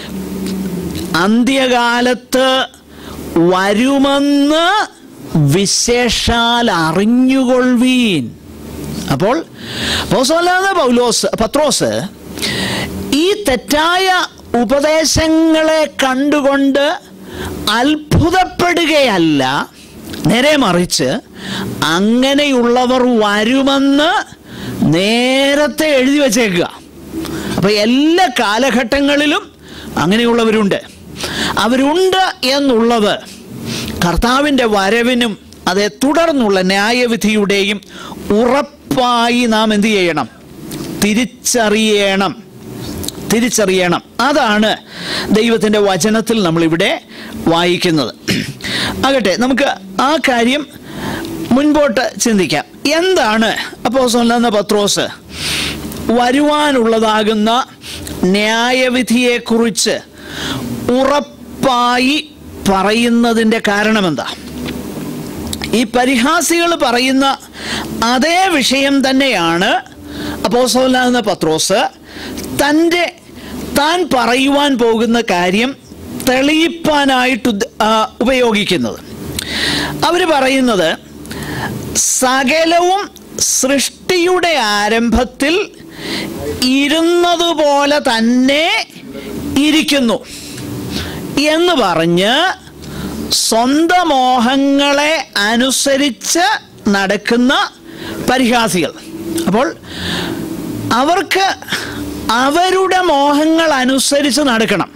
അന്ത്യകാലത്ത് വരുമെന്ന് വിശേഷാൽ അറിഞ്ഞുകൊള്ളുവീൻ അപ്പോൾ അപ്പോസ്തലനായ പൗലോസ് പത്രോസ് ഈ തെറ്റായ ഉപദേശങ്ങളെ കണ്ടുകൊണ്ട് അത്ഭുതപ്പെടുകയല്ല നേരെ മറിച്ച് അങ്ങനെയുള്ളവർ വരുമെന്ന് നേരത്തെ എഴുതി വച്ചേക്കുക അപ്പൊ എല്ലാ കാലഘട്ടങ്ങളിലും അങ്ങനെയുള്ളവരുണ്ട് അവരുണ്ട് എന്നുള്ളത് കർത്താവിൻ്റെ വരവിനും അതേ തുടർന്നുള്ള ന്യായവിധിയുടെയും ഉറപ്പായി നാം എന്ത് ചെയ്യണം തിരിച്ചറിയണം തിരിച്ചറിയണം അതാണ് ദൈവത്തിൻ്റെ വചനത്തിൽ നമ്മളിവിടെ വായിക്കുന്നത് ആകട്ടെ നമുക്ക് ആ കാര്യം മുൻപോട്ട് ചിന്തിക്കാം എന്താണ് അപ്പോൾ സ്വന്ന പത്രോസ് വരുവാനുള്ളതാകുന്ന ന്യായവിധിയെക്കുറിച്ച് ഉറപ്പായി പറയുന്നതിൻ്റെ കാരണമെന്താ ഈ പരിഹാസികൾ പറയുന്ന അതേ വിഷയം തന്നെയാണ് അപ്പോസോലാകുന്ന പത്രോസ് തൻ്റെ താൻ പറയുവാൻ പോകുന്ന കാര്യം തെളിയിപ്പാനായിട്ട് ഉദ്ദ- ആ, ഉപയോഗിക്കുന്നത് അവർ പറയുന്നത് സകലവും സൃഷ്ടിയുടെ ആരംഭത്തിൽ ഇരുന്നതുപോലെ തന്നെ ഇരിക്കുന്നു എന്ന് പറഞ്ഞ് സ്വന്തം മോഹങ്ങളെ അനുസരിച്ച് നടക്കുന്ന പരിഹാസികൾ അപ്പോൾ അവർക്ക് അവരുടെ മോഹങ്ങൾ അനുസരിച്ച് നടക്കണം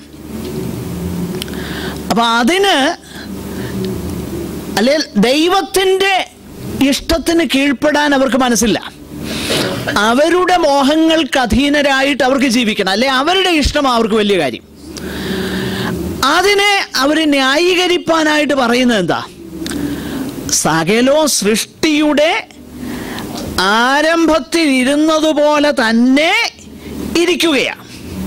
അപ്പൊ അതിന് അല്ലെ ദൈവത്തിൻ്റെ ഇഷ്ടത്തിന് കീഴ്പ്പെടാൻ അവർക്ക് മനസ്സില്ല അവരുടെ മോഹങ്ങൾക്ക് അധീനരായിട്ട് അവർക്ക് ജീവിക്കണം അല്ലെ അവരുടെ ഇഷ്ടം അവർക്ക് വലിയ കാര്യം അതിനെ അവർ ന്യായീകരിപ്പാനായിട്ട് പറയുന്നത് എന്താ സകലോ സൃഷ്ടിയുടെ ആരംഭത്തിൽ ഇരുന്നതുപോലെ തന്നെ ഇരിക്കുകയാണ്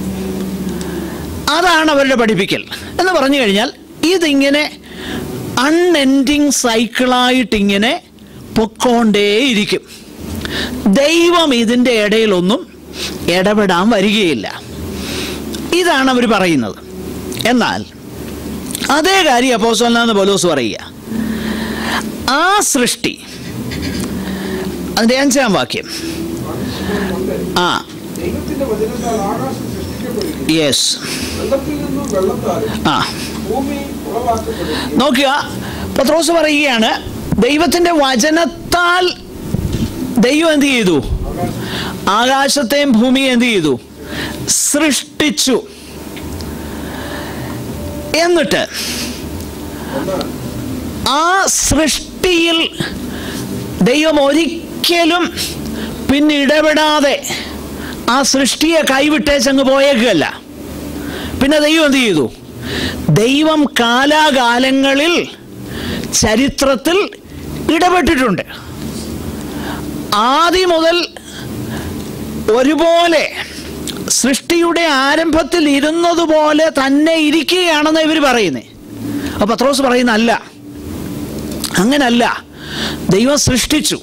അതാണ് അവരുടെ പഠിപ്പിക്കൽ എന്ന് പറഞ്ഞു കഴിഞ്ഞാൽ ഇതിങ്ങനെ അൺഎൻഡിങ് സൈക്കിളായിട്ടിങ്ങനെ പൊക്കോണ്ടേയിരിക്കും ദൈവം ഇതിൻ്റെ ഇടയിലൊന്നും ഇടപെടാൻ വരികയില്ല ഇതാണ് അവർ പറയുന്നത് എന്നാൽ അതേ കാര്യം അപ്പോസ്വലാന്ന് പോലോസ് പറയുക ആ സൃഷ്ടി അതിൻ്റെ അഞ്ചാം വാക്യം ആ ദൈവത്തിന്റെ വചനത്താൽ ആകാശം സൃഷ്ടിക്കപ്പെടുകയും യെസ് വെള്ളത്തിൽ നിന്നും വെള്ളത്താലും ആ ഭൂമി ഉളവാക്കപ്പെടുകയും നോക്കുക പത്രോസ് പറയുകയാണ് ദൈവത്തിൻ്റെ വചനത്താൽ ദൈവം എന്ത് ചെയ്തു ആകാശത്തെയും ഭൂമിയും എന്ത് ചെയ്തു സൃഷ്ടിച്ചു എന്നിട്ട് ആ സൃഷ്ടിയിൽ ദൈവം ഒരിക്കലും പിന്നെ ഇടപെടാതെ ആ സൃഷ്ടിയെ കൈവിട്ടേച്ചങ്ങ് പോയേക്കല്ല പിന്നെ ദൈവം എന്ത് ചെയ്തു ദൈവം കാലാകാലങ്ങളിൽ ചരിത്രത്തിൽ ഇടപെട്ടിട്ടുണ്ട് ആദ്യം മുതൽ ഒരുപോലെ സൃഷ്ടിയുടെ ആരംഭത്തിൽ ഇരുന്നതുപോലെ തന്നെ ഇരിക്കുകയാണെന്ന് ഇവർ പറയുന്നത് അപ്പൊ പത്രോസ് പറയുന്ന അല്ല അങ്ങനല്ല ദൈവം സൃഷ്ടിച്ചു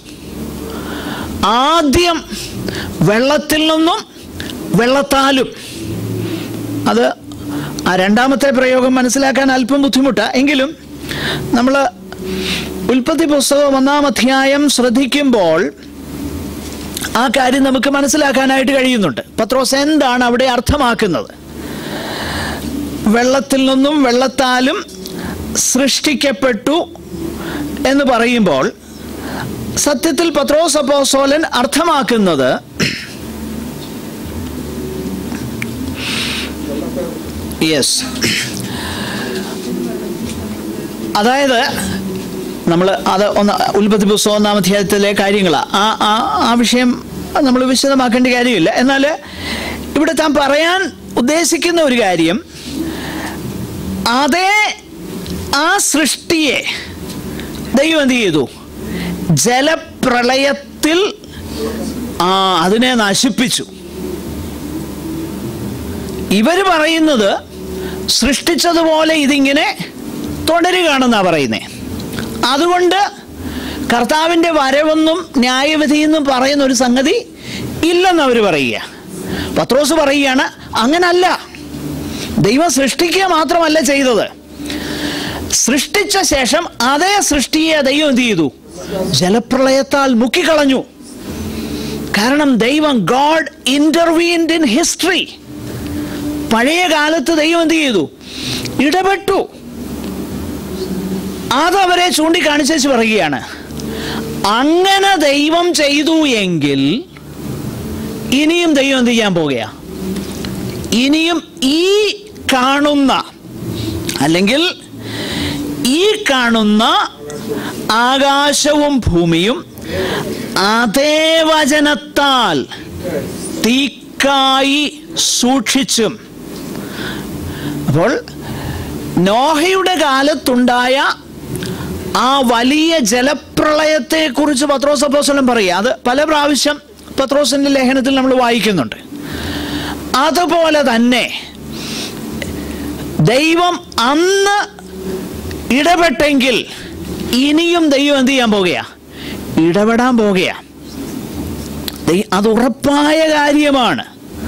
ആദ്യം വെള്ളത്തിൽ നിന്നും വെള്ളത്താലും അത് ആ രണ്ടാമത്തെ പ്രയോഗം മനസ്സിലാക്കാൻ അല്പം ബുദ്ധിമുട്ടാണ് എങ്കിലും നമ്മൾ ഉൽപ്പത്തി പുസ്തകം ഒന്നാം അധ്യായം ശ്രദ്ധിക്കുമ്പോൾ ആ കാര്യം നമുക്ക് മനസ്സിലാക്കാനായിട്ട് കഴിയുന്നുണ്ട് പത്രോസ് എന്താണ് അവിടെ അർത്ഥമാക്കുന്നത് വെള്ളത്തിൽ നിന്നും വെള്ളത്താലും സൃഷ്ടിക്കപ്പെട്ടു എന്ന് പറയുമ്പോൾ സത്യത്തിൽ പത്രോസ് അപ്പോസ്തലൻ അർത്ഥമാക്കുന്നത് യെസ് അതായത് നമ്മൾ അത് ഒന്ന് ഉൽപ്പത്തി പുസ്തകം ഒന്നാം അധ്യായത്തിലെ കാര്യങ്ങളാണ് ആ ആ ആ വിഷയം നമ്മൾ വിശദമാക്കേണ്ട കാര്യമില്ല എന്നാൽ ഇവിടെ താൻ പറയാൻ ഉദ്ദേശിക്കുന്ന ഒരു കാര്യം അതേ ആ സൃഷ്ടിയെ ദൈവം എന്ത് ചെയ്തു ജലപ്രളയത്തിൽ ആ അതിനെ നശിപ്പിച്ചു ഇവർ പറയുന്നത് സൃഷ്ടിച്ചതുപോലെ ഇതിങ്ങനെ തുടരുകയാണെന്നാ പറയുന്നേ അതുകൊണ്ട് കർത്താവിൻ്റെ വരവെന്നും ന്യായവിധിയെന്നും പറയുന്ന ഒരു സംഗതി ഇല്ലെന്ന് അവർ പറയുക പത്രോസ് പറയുകയാണ് അങ്ങനല്ല ദൈവം സൃഷ്ടിക്കുക മാത്രമല്ല ചെയ്തത് സൃഷ്ടിച്ച ശേഷം അതേ സൃഷ്ടിയെ ദൈവം എന്ത് ചെയ്തു ജലപ്രളയത്താൽ മുക്കിക്കളഞ്ഞു കാരണം ദൈവം ഗോഡ് ഇന്റർവീൻഡ് ഇൻ ഹിസ്റ്ററി പഴയ കാലത്ത് ദൈവം എന്ത് ചെയ്തു ഇടപെട്ടു അതവരെ ചൂണ്ടിക്കാണിച്ചു പറയുകയാണ് അങ്ങനെ ദൈവം ചെയ്തു എങ്കിൽ ഇനിയും ദൈവം എന്ത് ചെയ്യാൻ പോകുക ഇനിയും ഈ കാണുന്ന അല്ലെങ്കിൽ ഈ കാണുന്ന ആകാശവും ഭൂമിയും അതേ വചനത്താൽ തീക്കായി സൂക്ഷിച്ചും അപ്പോൾ നോഹയുടെ കാലത്തുണ്ടായ ആ വലിയ ജലപ്രളയത്തെ കുറിച്ച് പത്രോസ് അപ്പോസ്തലൻ പറയുക അത് പല പ്രാവശ്യം പത്രോസിന്റെ ലേഖനത്തിൽ നമ്മൾ വായിക്കുന്നുണ്ട് അതുപോലെ തന്നെ ദൈവം അന്ന് ഇടപെട്ടെങ്കിൽ ഇനിയും ദൈവം എന്ത് ചെയ്യാൻ പോകുക ഇടപെടാൻ പോകുക ദൈ- അത് ഉറപ്പായ കാര്യമാണ്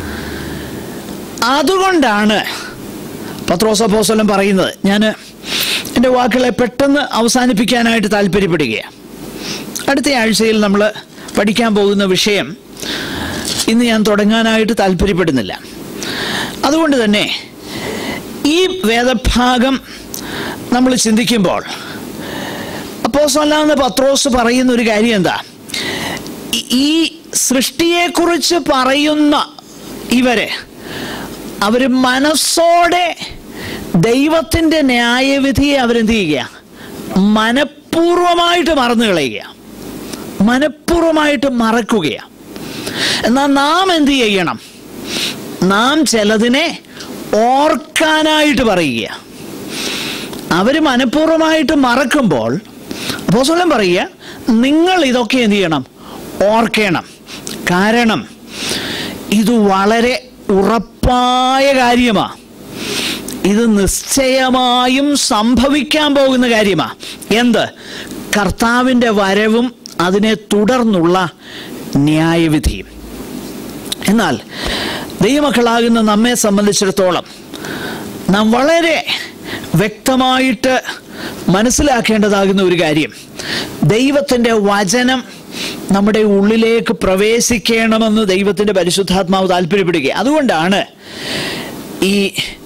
അതുകൊണ്ടാണ് പത്രോസ് അപ്പോസ്തലൻ പറയുന്നത് ഞാൻ എൻ്റെ വാക്കുകളെ പെട്ടെന്ന് അവസാനിപ്പിക്കാനായിട്ട് താല്പര്യപ്പെടുകയാണ് അടുത്ത ആഴ്ചയിൽ നമ്മൾ പഠിക്കാൻ പോകുന്ന വിഷയം ഇന്ന് ഞാൻ തുടങ്ങാനായിട്ട് താല്പര്യപ്പെടുന്നില്ല അതുകൊണ്ട് തന്നെ ഈ വേദഭാഗം നമ്മൾ ചിന്തിക്കുമ്പോൾ അപ്പോസ്തലനാകുന്ന പത്രോസ് പറയുന്ന ഒരു കാര്യം എന്താ ഈ- ഈ സൃഷ്ടിയെക്കുറിച്ച് പറയുന്ന ഇവരെ അവർ മനസ്സോടെ ദൈവത്തിൻ്റെ ന്യായവിധിയെ അവരെന്ത് ചെയ്യുക മനഃപൂർവമായിട്ട് മറന്നു കളയുക മനഃപൂർവമായിട്ട് മറക്കുകയാണ് എന്നാൽ നാം എന്ത് ചെയ്യണം നാം ചിലതിനെ ഓർക്കാനായിട്ട് പറയുക അവർ മനഃപൂർവമായിട്ട് മറക്കുമ്പോൾ അപ്പോസ്തലൻ പറയുക നിങ്ങൾ ഇതൊക്കെ എന്ത് ചെയ്യണം ഓർക്കണം കാരണം ഇത് വളരെ ഉറപ്പായ കാര്യമാണ് ഇത് നിശ്ചയമായും സംഭവിക്കാൻ പോകുന്ന കാര്യമാണ് എന്ത് കർത്താവിൻ്റെ വരവും അതിനെ തുടർന്നുള്ള ന്യായവിധിയും എന്നാൽ ദൈവമക്കളാകുന്ന നമ്മെ സംബന്ധിച്ചിടത്തോളം നാം വളരെ വ്യക്തമായിട്ട് മനസ്സിലാക്കേണ്ടതാകുന്ന ഒരു കാര്യം ദൈവത്തിൻ്റെ വചനം നമ്മുടെ ഉള്ളിലേക്ക് പ്രവേശിക്കണമെന്ന് ദൈവത്തിൻ്റെ പരിശുദ്ധാത്മാവ് താല്പര്യപ്പെടുക അതുകൊണ്ടാണ് ഈ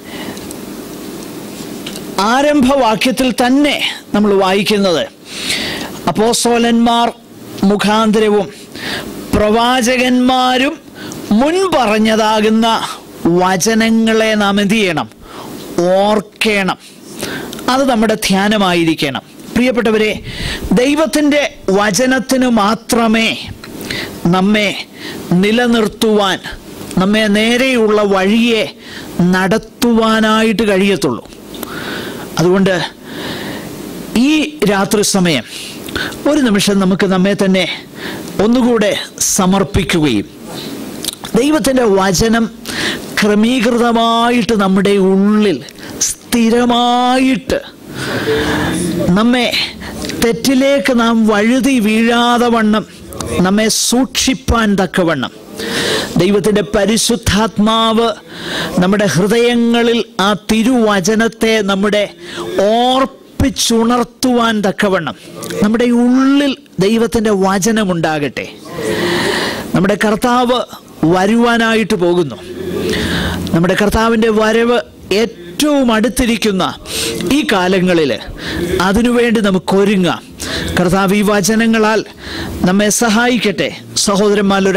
ആരംഭവാക്യത്തിൽ തന്നെ നമ്മൾ വായിക്കുന്നത് അപ്പോസ്തോലന്മാർ മുഖാന്തരവും പ്രവാചകന്മാരും മുൻ പറഞ്ഞതാകുന്ന വചനങ്ങളെ നാം എന്ത് ചെയ്യണം ഓർക്കണം അത് നമ്മുടെ ധ്യാനമായിരിക്കണം പ്രിയപ്പെട്ടവരെ ദൈവത്തിൻ്റെ വചനത്തിന് മാത്രമേ നമ്മെ നിലനിർത്തുവാൻ നമ്മെ നേരെയുള്ള വഴിയെ നടത്തുവാനായിട്ട് കഴിയത്തുള്ളൂ അതുകൊണ്ട് ഈ രാത്രി സമയം ഒരു നിമിഷം നമുക്ക് നമ്മെ തന്നെ ഒന്നുകൂടെ സമർപ്പിക്കുകയും ദൈവത്തിൻ്റെ വചനം ക്രമീകൃതമായിട്ട് നമ്മുടെ ഉള്ളിൽ സ്ഥിരമായിട്ട് നമ്മെ തെറ്റിലേക്ക് നാം വഴുതി വീഴാതെ വണ്ണം നമ്മെ സൂക്ഷിപ്പാൻ തക്കവണ്ണം ദൈവത്തിൻ്റെ പരിശുദ്ധാത്മാവ് നമ്മുടെ ഹൃദയങ്ങളിൽ ആ തിരുവചനത്തെ നമ്മുടെ ഉറപ്പിച്ചുണർത്തുവാൻ തക്കവണ്ണം നമ്മുടെ ഉള്ളിൽ ദൈവത്തിൻ്റെ വചനമുണ്ടാകട്ടെ നമ്മുടെ കർത്താവ് വരുവാനായിട്ട് പോകുന്നു നമ്മുടെ കർത്താവിൻ്റെ വരവ് ഏറ്റവും അടുത്തിരിക്കുന്ന ഈ കാലങ്ങളിൽ അതിനുവേണ്ടി നമുക്ക് ഒരുങ്ങാം കർത്താവ് ഈ വചനങ്ങളാൽ നമ്മെ സഹായിക്കട്ടെ സഹോദരന്മാരൊരു